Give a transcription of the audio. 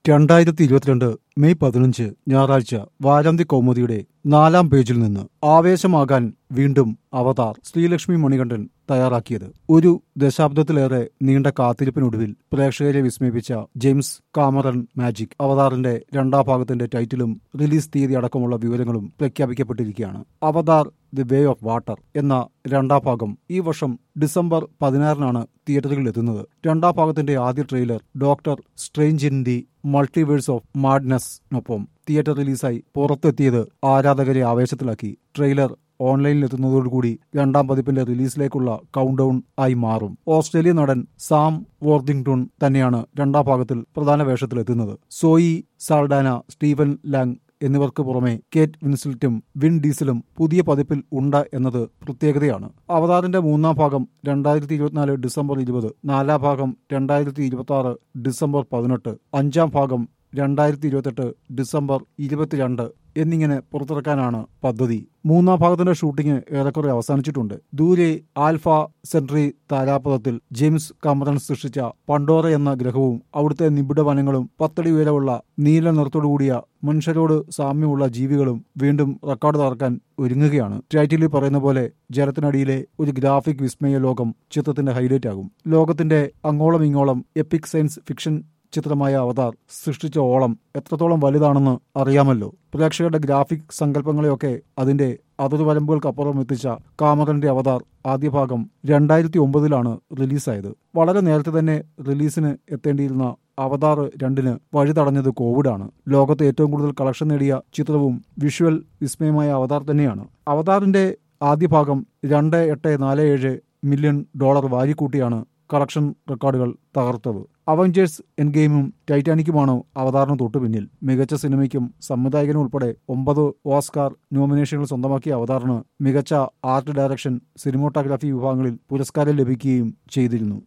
രണ്ടായിരത്തി ഇരുപത്തിരണ്ട് മെയ് പതിനഞ്ച് ഞായറാഴ്ച വാരാന്തി കൗമുദിയുടെ നാലാം പേജിൽ നിന്ന് ആവേശമാകാൻ വീണ്ടും അവതാർ ശ്രീലക്ഷ്മി മണികണ്ഠൻ തയ്യാറാക്കിയത് ഒരു ദശാബ്ദത്തിലേറെ നീണ്ട കാത്തിരിപ്പിനൊടുവിൽ പ്രേക്ഷകരെ വിസ്മയിപ്പിച്ച ജെയിംസ് കാമറൺ മാജിക് അവതാറിന്റെ രണ്ടാം ഭാഗത്തിന്റെ ടൈറ്റിലും റിലീസ് തീയതി അടക്കമുള്ള വിവരങ്ങളും പ്രഖ്യാപിക്കപ്പെട്ടിരിക്കുകയാണ് Avatar the way of water എന്ന രണ്ടാം ഭാഗം ഈ വർഷം ഡിസംബർ പതിനാറിനാണ് തിയേറ്ററുകളിൽ എത്തുന്നത് രണ്ടാം ഭാഗത്തിന്റെ ആദ്യ trailer doctor strange in the multiverse of മാഡ്നസിനൊപ്പം തിയേറ്റർ റിലീസായി പുറത്തെത്തിയത് ആരാധകരെ ആവേശത്തിലാക്കി ട്രെയിലർ ഓൺലൈനിൽ എത്തുന്നതോടുകൂടി രണ്ടാം പതിപ്പിന്റെ റിലീസിലേക്കുള്ള കൗണ്ട് ഡൗൺ ആയി മാറും ഓസ്ട്രേലിയൻ നടൻ സാം വോർദിംഗ്ടൺ തന്നെയാണ് രണ്ടാം ഭാഗത്തിൽ പ്രധാന വേഷത്തിലെത്തുന്നത് സോയി സാൾഡാന സ്റ്റീവൻ ലാങ് എന്നിവർക്ക് പുറമെ കേറ്റ് വിൻസിൽറ്റും വിൻ ഡീസലും പുതിയ പതിപ്പിൽ ഉണ്ട് എന്നത് പ്രത്യേകതയാണ് അവതാറിന്റെ മൂന്നാം ഭാഗം രണ്ടായിരത്തി ഇരുപത്തിനാല് ഡിസംബർ ഇരുപത് നാലാം ഭാഗം രണ്ടായിരത്തി ഇരുപത്തി ആറ് ഡിസംബർ പതിനെട്ട് അഞ്ചാം ഭാഗം രണ്ടായിരത്തി ഇരുപത്തെട്ട് ഡിസംബർ ഇരുപത്തിരണ്ട് എന്നിങ്ങനെ പുറത്തിറക്കാനാണ് പദ്ധതി മൂന്നാം ഭാഗത്തിന്റെ ഷൂട്ടിംഗ് ഏറെക്കുറെ അവസാനിച്ചിട്ടുണ്ട് ദൂരെ ആൽഫ സെൻട്രി താരാപഥത്തിൽ ജെയിംസ് കാമറൺ സൃഷ്ടിച്ച പണ്ടോറ എന്ന ഗ്രഹവും അവിടുത്തെ നിബിഡ വനങ്ങളും പത്തടി ഉയരമുള്ള നീല നിറത്തോടുകൂടിയ മനുഷ്യരോട് സാമ്യമുള്ള ജീവികളും വീണ്ടും റെക്കോർഡ് തകർക്കാൻ ഒരുങ്ങുകയാണ് ടൈറ്റിലിൽ പറയുന്ന പോലെ ജലത്തിനടിയിലെ ഒരു ഗ്രാഫിക് വിസ്മയ ലോകം ചിത്രത്തിന്റെ ഹൈലൈറ്റ് ആകും ലോകത്തിന്റെ അങ്ങോളം ഇങ്ങോളം എപ്പിക് സയൻസ് ഫിക്ഷൻ ചിത്രമായ അവതാർ സൃഷ്ടിച്ച ഓളം എത്രത്തോളം വലുതാണെന്ന് അറിയാമല്ലോ പ്രേക്ഷകരുടെ ഗ്രാഫിക് സങ്കല്പങ്ങളെയൊക്കെ അതിന്റെ അതിർവരമ്പുകൾക്കപ്പുറം എത്തിച്ച കാമറന്റെ അവതാർ ആദ്യ ഭാഗം രണ്ടായിരത്തി ഒമ്പതിലാണ് റിലീസായത് വളരെ നേരത്തെ തന്നെ റിലീസിന് എത്തേണ്ടിയിരുന്ന അവതാർ രണ്ടിന് വഴി തടഞ്ഞത് കോവിഡാണ് ലോകത്ത് ഏറ്റവും കൂടുതൽ കളക്ഷൻ നേടിയ ചിത്രവും വിഷ്വൽ വിസ്മയമായ അവതാർ തന്നെയാണ് അവതാറിന്റെ ആദ്യ ഭാഗം രണ്ട് എട്ട് നാല് ഏഴ് മില്യൺ ഡോളർ വാരിക്കൂട്ടിയാണ് കളക്ഷൻ റെക്കോർഡുകൾ തകർത്തത് അവഞ്ചേഴ്സ് എൻ ഗെയിമും ടൈറ്റാനിക്കുമാണ് അവതാറിന് തൊട്ടു പിന്നിൽ മികച്ച സിനിമയ്ക്കും സംവിധായകനും ഉൾപ്പെടെ ഒമ്പത് ഓസ്കാർ നോമിനേഷനുകൾ സ്വന്തമാക്കിയ അവതാറിന് മികച്ച ആർട്ട് ഡയറക്ഷൻ സിനിമോട്ടോഗ്രാഫി വിഭാഗങ്ങളിൽ പുരസ്കാരം ലഭിക്കുകയും ചെയ്തിരുന്നു